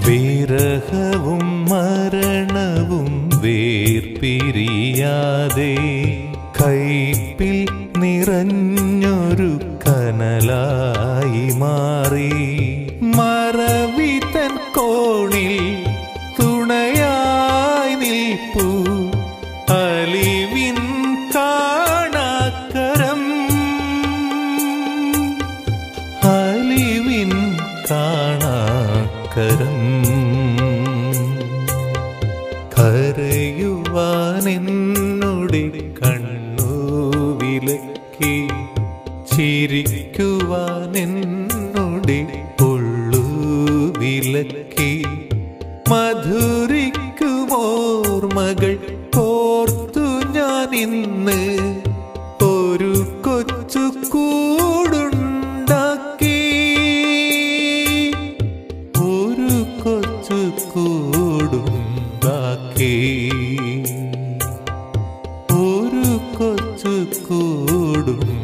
വിരഹവും മരണവും വേർപിരിയാതെ കൈപ്പിൽ നിറഞ്ഞൊരു കനലായി മാറി മറവിതൻ കോണിൽ തുണയായി നിൽപ്പു അലിവിൻ കാണാക്കരം അലിവിൻ കാണാക്കരം കരയുവാനെന്നുടെ കണ്ണു വിലക്കി ചിരിക്കുവാനെന്നുടെ ഉള്ളു വിലക്കി മധുരിക്കുമോർമകൾ കോർത്തു ഞാൻ ഇന്ന് ഒരു കൊച്ചു കൂടുണ്ടാക്കി ഒരു കൊച്ചു കൂടുണ്ടാക്കി ഒരു കൊച്ചു കൂടുണ്ടാക്കി